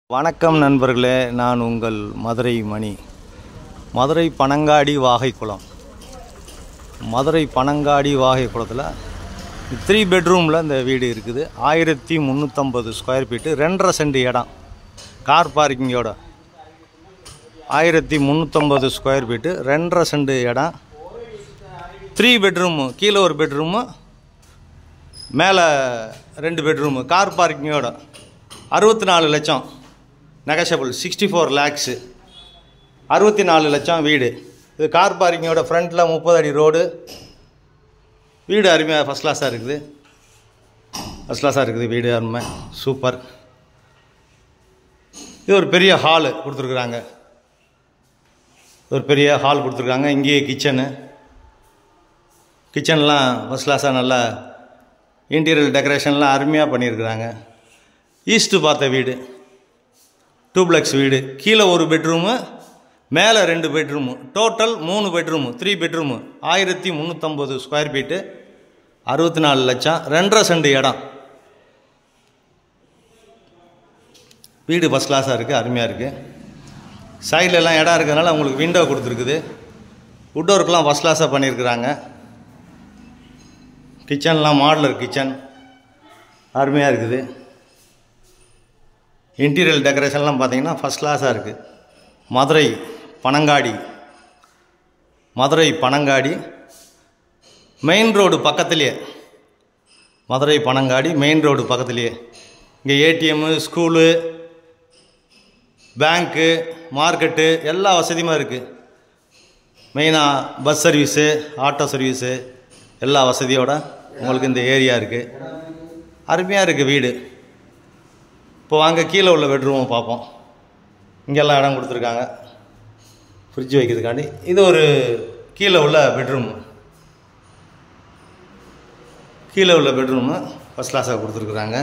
வணக்கம் நண்பர்களே நான் உங்கள் மதுரை மணி மதுரை பனங்காடி வாகைக்குளம் மதுரை பனங்காடி வாகைக்குளத்தில் த்ரீ பெட்ரூமில் இந்த வீடு இருக்குது ஆயிரத்தி முந்நூற்றம்பது ஸ்கொயர் ஃபீட்டு ரெண்டரை சென்ட் இடம் கார் பார்க்கிங்கோட ஆயிரத்தி முந்நூற்றம்பது ஸ்கொயர் ஃபீட்டு ரெண்டரை சென்ட் இடம் த்ரீ பெட்ரூமு கீழே ஒரு பெட்ரூமு மேலே ரெண்டு பெட்ரூமு கார் பார்க்கிங்கோட அறுபத்தி நாலு லட்சம் நெகஷபிள் சிக்ஸ்டி ஃபோர் லேக்ஸு அறுபத்தி நாலு லட்சம் வீடு இது கார் பார்க்கிங்கோட ஃப்ரண்ட்டில் முப்பது அடி ரோடு வீடு அருமையாக ஃபஸ்ட் கிளாஸாக இருக்குது ஃபஸ்ட் கிளாஸாக இருக்குது வீடு அருமை சூப்பர் இது ஒரு பெரிய ஹாலு கொடுத்துருக்குறாங்க ஒரு பெரிய ஹால் கொடுத்துருக்காங்க இங்கேயே கிச்சனு கிச்சன்லாம் ஃபஸ்ட் கிளாஸாக நல்லா இன்டீரியர் டெக்கரேஷன்லாம் அருமையாக பண்ணியிருக்கிறாங்க ஈஸ்ட்டு பார்த்த வீடு டூப்ளெக்ஸ் வீடு கீழே ஒரு பெட்ரூமு மேலே ரெண்டு பெட்ரூமு டோட்டல் மூணு பெட்ரூமு த்ரீ பெட்ரூமு ஆயிரத்தி முந்நூற்றம்பது ஸ்கொயர் ஃபீட்டு அறுபத்தி நாலு லட்சம் ரெண்டரை சென்ட் இடம் வீடு ஃபஸ்ட் கிளாஸாக இருக்குது அருமையாக இருக்குது சைட்லலாம் இடம் இருக்கிறதுனால உங்களுக்கு விண்டோ கொடுத்துருக்குது வுட் ஒர்க்லாம் ஃபஸ்ட் கிளாஸாக பண்ணியிருக்கிறாங்க கிச்சன்லாம் மாடலர் கிச்சன் அருமையாக இருக்குது இன்டீரியர் டெக்கரேஷன்லாம் பார்த்தீங்கன்னா ஃபஸ்ட் கிளாஸாக இருக்குது மதுரை பனங்காடி மதுரை பனங்காடி மெயின் ரோடு பக்கத்துலேயே மதுரை பனங்காடி மெயின் ரோடு பக்கத்துலேயே இங்கே ஏடிஎம்மு ஸ்கூலு பேங்க்கு மார்க்கெட்டு எல்லா வசதியுமே இருக்குது மெயினாக பஸ் சர்வீஸு ஆட்டோ சர்வீஸு எல்லா வசதியோட உங்களுக்கு இந்த ஏரியா இருக்குது அருமையாக இருக்குது வீடு இப்போ வாங்க கீழே உள்ள பெட்ரூமை பார்ப்போம் இங்கெல்லாம் இடம் கொடுத்துருக்காங்க ஃப்ரிட்ஜ் வைக்கிறதுக்காண்டி இது ஒரு கீழே உள்ள பெட்ரூமு கீழே உள்ள பெட்ரூமு ஃபஸ்ட் கிளாஸாக கொடுத்துருக்குறாங்க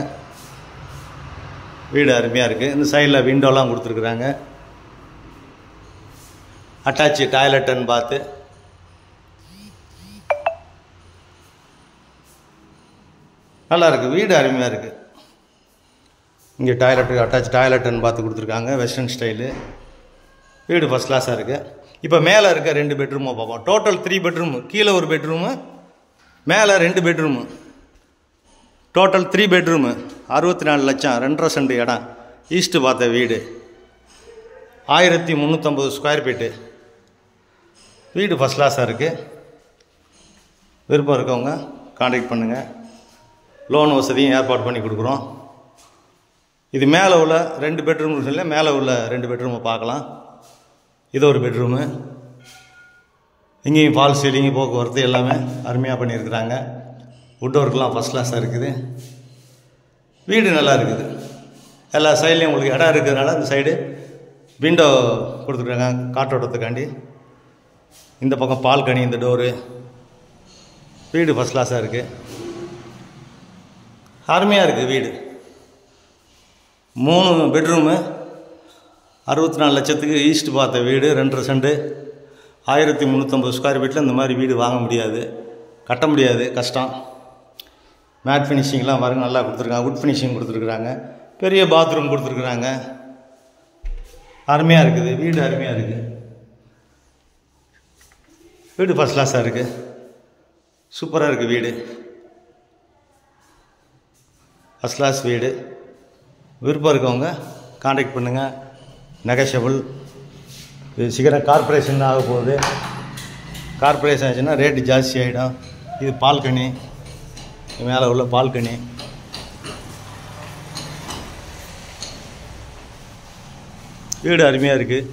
வீடு அருமையாக இருக்குது இந்த சைடில் விண்டோலாம் கொடுத்துருக்குறாங்க அட்டாச்சு டாய்லெட்டுன்னு பார்த்து நல்லா இருக்குது வீடு அருமையாக இருக்குது இங்கே டாய்லெட்டு அட்டாச் டாய்லெட்டுன்னு பார்த்து கொடுத்துருக்காங்க வெஸ்டர்ன் ஸ்டைலு வீடு ஃபஸ்ட் கிளாஸாக இருக்குது இப்போ மேலே இருக்க ரெண்டு பெட்ரூமை பார்ப்போம் டோட்டல் த்ரீ பெட்ரூமு கீழே ஒரு பெட்ரூமு மேலே ரெண்டு பெட்ரூமு டோட்டல் த்ரீ பெட்ரூமு அறுபத்தி நாலு லட்சம் ரெண்டரை சென்ட் இடம் ஈஸ்ட்டு பார்த்த வீடு ஆயிரத்தி முந்நூற்றம்பது ஸ்கொயர் ஃபீட்டு வீடு ஃபஸ்ட் கிளாஸாக இருக்குது விருப்பம் இருக்கவங்க காண்டாக்ட் பண்ணுங்கள் லோன் வசதியும் ஏற்பாடு பண்ணி கொடுக்குறோம் இது மேலே உள்ள ரெண்டு பெட்ரூம் இல்லை மேலே உள்ள ரெண்டு பெட்ரூமை பார்க்கலாம் இது ஒரு பெட்ரூமு இங்கேயும் ஃபால் சீலிங்கு போக்குவரத்து எல்லாமே அருமையாக பண்ணியிருக்கிறாங்க வுட் ஒர்க்லாம் ஃபஸ்ட் கிளாஸாக இருக்குது வீடு நல்லா இருக்குது எல்லா சைட்லேயும் உங்களுக்கு இடம் இருக்கிறதுனால இந்த சைடு விண்டோ கொடுத்துருக்காங்க காற்றோட்டத்துக்காண்டி இந்த பக்கம் பால்கனி இந்த டோரு வீடு ஃபஸ்ட் கிளாஸாக இருக்குது அருமையாக இருக்குது வீடு மூணு பெட்ரூமு அறுபத்தி நாலு லட்சத்துக்கு ஈஸ்ட் பார்த்த வீடு ரெண்டரை சென்ட்டு ஆயிரத்தி முந்நூற்றம்பது ஸ்கொயர் ஃபீட்டில் இந்த மாதிரி வீடு வாங்க முடியாது கட்ட முடியாது கஷ்டம் மேட் ஃபினிஷிங்லாம் பாருங்க நல்லா கொடுத்துருக்காங்க வுட் ஃபினிஷிங் கொடுத்துருக்குறாங்க பெரிய பாத்ரூம் கொடுத்துருக்குறாங்க அருமையாக இருக்குது வீடு அருமையாக இருக்குது வீடு ஃபஸ்ட் கிளாஸாக இருக்குது சூப்பராக இருக்குது வீடு ஃபஸ்ட் கிளாஸ் வீடு விருப்பம் இருக்கவங்க காண்டாக்ட் பண்ணுங்கள் நெகஷபிள் இது சீக்கிரம் கார்பரேஷன் ஆக போகுது கார்பரேஷன் ஆச்சுன்னா ரேட்டு ஜாஸ்தி ஆகிடும் இது பால்கனி மேலே உள்ள பால்கனி வீடு அருமையாக இருக்குது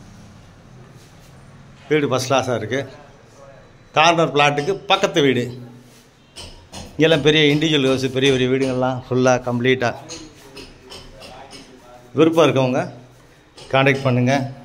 வீடு ஃபஸ்ட் கிளாஸாக இருக்குது கார்னர் பிளாட்டுக்கு பக்கத்து வீடு இங்கெல்லாம் பெரிய இண்டிவிஜுவல் ஹவுஸ் பெரிய பெரிய வீடுங்கள்லாம் ஃபுல்லாக கம்ப்ளீட்டாக விருப்பம் இருக்கவங்க காண்டாக்ட் பண்ணுங்கள்